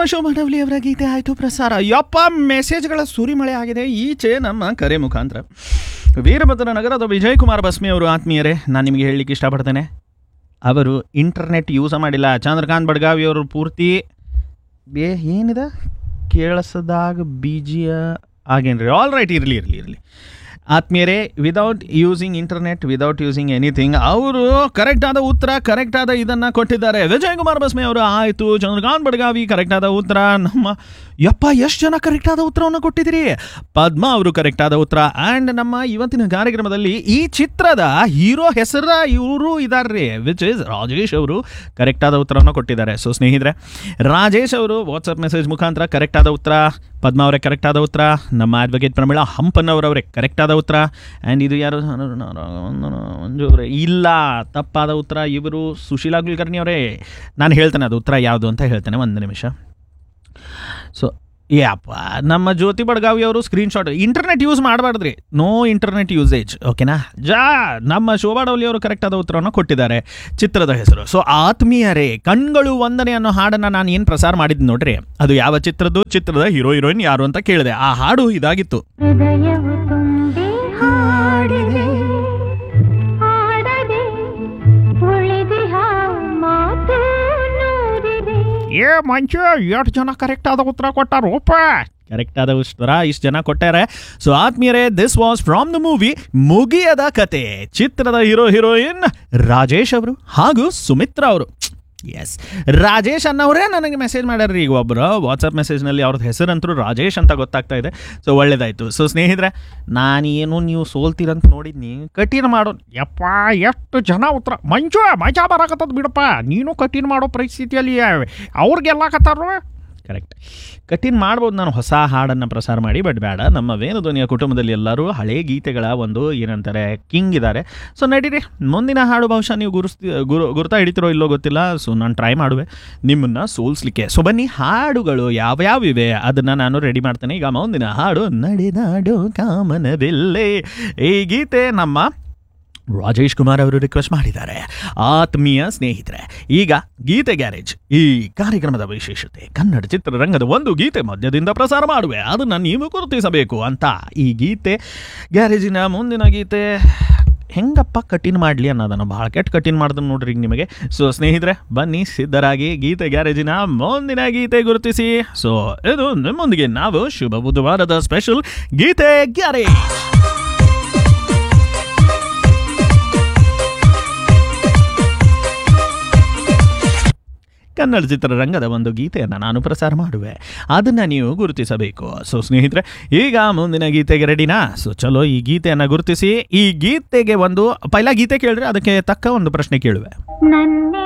ನಮ್ಮ ಶೋಭಾ ಡವ್ಲಿ ಅವರ ಗೀತೆ ಆಯಿತು ಪ್ರಸಾರ ಯಪ್ಪ ಮೆಸೇಜ್ಗಳ ಸುರಿಮಳೆ ಆಗಿದೆ ಈಚೆ ನಮ್ಮ ಕರೆ ಮುಖಾಂತರ ವೀರಭದ್ರ ನಗರದ ವಿಜಯ್ ಕುಮಾರ್ ಬಸ್ಮಿ ಅವರು ಆತ್ಮೀಯರೇ ನಾನು ನಿಮಗೆ ಹೇಳಲಿಕ್ಕೆ ಇಷ್ಟಪಡ್ತೇನೆ ಅವರು ಇಂಟರ್ನೆಟ್ ಯೂಸ ಮಾಡಿಲ್ಲ ಚಂದ್ರಕಾಂತ್ ಬಡ್ಗಾವಿ ಅವರು ಪೂರ್ತಿ ಬೇ ಏನಿದೆ ಕೇಳಿಸದಾಗ ಬೀಜಿಯ ಆಗೇನ್ರಿ ಆಲ್ ರೈಟ್ ಇರಲಿ ಇರಲಿ ಇರಲಿ ಆತ್ಮೀಯರೇ without using internet without using anything ಅವರು ಕರೆಕ್ಟ್ ಆದ ಉತ್ತರ ಕರೆಕ್ಟ್ ಆದ ಇದನ್ನು ಕೊಟ್ಟಿದ್ದಾರೆ ವಿಜಯ್ ಕುಮಾರ್ ಬಸ್ಮೆ ಅವರು ಆಯಿತು ಚಂದ್ರಕಾಂತ್ ಬಡ್ಗಾವಿ ಕರೆಕ್ಟ್ ಆದ ಉತ್ತರ ನಮ್ಮ ಯಪ್ಪ ಎಷ್ಟು ಜನ ಕರೆಕ್ಟ್ ಆದ ಉತ್ತರವನ್ನು ಕೊಟ್ಟಿದ್ದೀರಿ ಪದ್ಮ ಅವರು ಕರೆಕ್ಟ್ ಆದ ಉತ್ತರ ಆ್ಯಂಡ್ ನಮ್ಮ ಇವತ್ತಿನ ಕಾರ್ಯಕ್ರಮದಲ್ಲಿ ಈ ಚಿತ್ರದ ಹೀರೋ ಹೆಸರ ಇವರು ಇದಾರ್ರಿ ವಿಚ್ ಇಸ್ ರಾಜೇಶ್ ಅವರು ಕರೆಕ್ಟ್ ಆದ ಉತ್ತರವನ್ನು ಕೊಟ್ಟಿದ್ದಾರೆ ಸೊ ಸ್ನೇಹಿತರೆ ರಾಜೇಶ್ ಅವರು ವಾಟ್ಸಪ್ ಮೆಸೇಜ್ ಮುಖಾಂತರ ಕರೆಕ್ಟ್ ಆದ ಉತ್ತರ ಪದ್ಮ ಅವರೇ ಕರೆಕ್ಟ್ ಆದ ಉತ್ತರ ನಮ್ಮ ಅಡ್ವೊಕೇಟ್ ಪ್ರಮೀಳಾ ಹಂಪನ್ನವರವರೇ ಕರೆಕ್ಟ್ ಆದ ಉತ್ತರ ಆ್ಯಂಡ್ ಇದು ಯಾರು ಮಂಜು ಅವರೇ ಇಲ್ಲ ತಪ್ಪಾದ ಉತ್ತರ ಇವರು ಸುಶೀಲಾ ಕುಲಕರ್ಣಿ ಅವರೇ ನಾನು ಹೇಳ್ತೇನೆ ಅದು ಉತ್ತರ ಯಾವುದು ಅಂತ ಹೇಳ್ತೇನೆ ಒಂದು ನಿಮಿಷ ಸೊ ಯಪ್ಪ ನಮ್ಮ ಜ್ಯೋತಿ ಬಡ್ಗಾವಿ ಅವರು ಸ್ಕ್ರೀನ್ಶಾಟ್ ಇಂಟರ್ನೆಟ್ ಯೂಸ್ ಮಾಡಬಾರ್ದ್ರಿ ನೋ ಇಂಟರ್ನೆಟ್ ಯೂಸೇಜ್ ಓಕೆನಾ ಜಾ ನಮ್ಮ ಶೋಭಾ ಡೌಲಿ ಅವರು ಕರೆಕ್ಟ್ ಆದ ಉತ್ತರವನ್ನು ಕೊಟ್ಟಿದ್ದಾರೆ ಚಿತ್ರದ ಹೆಸರು ಸೊ ಆತ್ಮೀಯರೇ ಕಣ್ಗಳು ಒಂದನೆ ಅನ್ನೋ ಹಾಡನ್ನು ನಾನು ಏನು ಪ್ರಸಾರ ಮಾಡಿದ್ದು ನೋಡ್ರಿ ಅದು ಯಾವ ಚಿತ್ರದ್ದು ಚಿತ್ರದ ಹೀರೋ ಹೀರೋಯಿನ್ ಯಾರು ಅಂತ ಕೇಳಿದೆ ಆ ಹಾಡು ಇದಾಗಿತ್ತು ಹೃದಯವು ತುಂಬಿ ಹಾಡಿದೆ ಹಾಡದೆ ಉಳಿದಿಹ ಮಾತು ನೂರಿದೆ ಏ ಮಂಚ ಎಷ್ಟು ಜನ ಕರೆಕ್ಟ್ ಆದ ಉತ್ತರ ಕೊಟ್ಟಾರೋಪ ಕರೆಕ್ಟ್ ಆದ ಉತ್ತರ ಇಷ್ಟು ಜನ ಕೊಟ್ಟಾರೆ ಸೊ ಆತ್ಮೀಯರೇ this was from the movie Mugiyada Kathe ಚಿತ್ರದ ಹೀರೋ ಹೀರೋಯಿನ್ ರಾಜೇಶ್ ಅವರು ಹಾಗೂ ಸುಮಿತ್ರಾ ಅವರು ಎಸ್ ರಾಜೇಶ್ ಅನ್ನೋರೇ ನನಗೆ ಮೆಸೇಜ್ ಮಾಡ್ಯಾರ್ರಿ ಈಗ ಒಬ್ಬರು ವಾಟ್ಸಪ್ ಮೆಸೇಜ್ನಲ್ಲಿ ಅವ್ರದ್ದು ಹೆಸರಂತರೂ ರಾಜೇಶ್ ಅಂತ ಗೊತ್ತಾಗ್ತಾ ಇದೆ ಸೊ ಒಳ್ಳೇದಾಯಿತು ಸೊ ಸ್ನೇಹಿತರೆ ನಾನೇನು ನೀವು ಸೋಲ್ತೀರಂತ ನೋಡಿದ್ನಿ ಕಠಿಣ ಮಾಡೋ ಯಪ್ಪ ಎಷ್ಟು ಜನ ಉತ್ತರ ಮಂಜು ಮಜಾ ಬರಾಕತ್ತದ ಬಿಡಪ್ಪ ನೀನು ಕಠಿಣ ಮಾಡೋ ಪರಿಸ್ಥಿತಿಯಲ್ಲಿ ಅವ್ರಿಗೆಲ್ಲಾಕತ್ತಾರ ಕರೆಕ್ಟ್ ಕಠಿಣ ಮಾಡ್ಬೋದು ನಾನು ಹೊಸ ಹಾಡನ್ನು ಪ್ರಸಾರ ಮಾಡಿ ಬಟ್ ಬೇಡ ನಮ್ಮ ವೇಣುಧ್ವನಿಯ ಕುಟುಂಬದಲ್ಲಿ ಎಲ್ಲರೂ ಹಳೇ ಗೀತೆಗಳ ಒಂದು ಏನಂತಾರೆ ಕಿಂಗ್ ಇದ್ದಾರೆ ಸೊ ನಡೀರಿ ಮುಂದಿನ ಹಾಡು ಬಹುಶಃ ನೀವು ಗುರುಸ್ತಿ ಗುರು ಗುರುತಾ ಹಿಡಿತಿರೋ ಇಲ್ಲೋ ಗೊತ್ತಿಲ್ಲ ಸೊ ನಾನು ಟ್ರೈ ಮಾಡುವೆ ನಿಮ್ಮನ್ನು ಸೋಲಿಸ್ಲಿಕ್ಕೆ ಸೊ ಬನ್ನಿ ಹಾಡುಗಳು ಯಾವ್ಯಾವಿವೆ ಅದನ್ನು ನಾನು ರೆಡಿ ಮಾಡ್ತೇನೆ ಈಗ ಮುಂದಿನ ಹಾಡು ನಡೆದಾಡು ಕಾಮನವಿಲ್ಲೇ ಈ ಗೀತೆ ನಮ್ಮ ರಾಜೇಶ್ ಕುಮಾರ್ ಅವರು ರಿಕ್ವೆಸ್ಟ್ ಮಾಡಿದ್ದಾರೆ ಆತ್ಮೀಯ ಸ್ನೇಹಿತರೆ ಈಗ ಗೀತೆ ಗ್ಯಾರೇಜ್ ಈ ಕಾರ್ಯಕ್ರಮದ ವಿಶೇಷತೆ ಕನ್ನಡ ಚಿತ್ರರಂಗದ ಒಂದು ಗೀತೆ ಮಧ್ಯದಿಂದ ಪ್ರಸಾರ ಮಾಡುವೆ ಅದನ್ನು ನೀವು ಗುರುತಿಸಬೇಕು ಅಂತ ಈ ಗೀತೆ ಗ್ಯಾರೇಜಿನ ಮುಂದಿನ ಗೀತೆ ಹೆಂಗಪ್ಪ ಕಠಿಣ ಮಾಡಲಿ ಅನ್ನೋದನ್ನು ಭಾಳ ಕೆಟ್ಟ ಕಠಿಣ ಮಾಡಿದ್ರು ನೋಡ್ರಿ ಈಗ ನಿಮಗೆ ಸೊ ಸ್ನೇಹಿತರೆ ಬನ್ನಿ ಸಿದ್ಧರಾಗಿ ಗೀತೆ ಗ್ಯಾರೇಜಿನ ಮುಂದಿನ ಗೀತೆ ಗುರುತಿಸಿ ಸೊ ಇದು ನಿಮ್ಮೊಂದಿಗೆ ನಾವು ಶುಭ ಬುಧವಾರದ ಸ್ಪೆಷಲ್ ಗೀತೆ ಗ್ಯಾರೇಜ್ ಕನ್ನಡ ಚಿತ್ರರಂಗದ ಒಂದು ಗೀತೆಯನ್ನು ನಾನು ಪ್ರಸಾರ ಮಾಡುವೆ ಅದನ್ನು ನೀವು ಗುರುತಿಸಬೇಕು ಸೊ ಸ್ನೇಹಿತರೆ ಈಗ ಮುಂದಿನ ಗೀತೆಗೆ ರೆಡಿನಾ ಸೊ ಚಲೋ ಈ ಗೀತೆಯನ್ನು ಗುರುತಿಸಿ ಈ ಗೀತೆಗೆ ಒಂದು ಪೈಲ ಗೀತೆ ಕೇಳಿದ್ರೆ ಅದಕ್ಕೆ ತಕ್ಕ ಒಂದು ಪ್ರಶ್ನೆ ಕೇಳುವೆ ನನ್ನ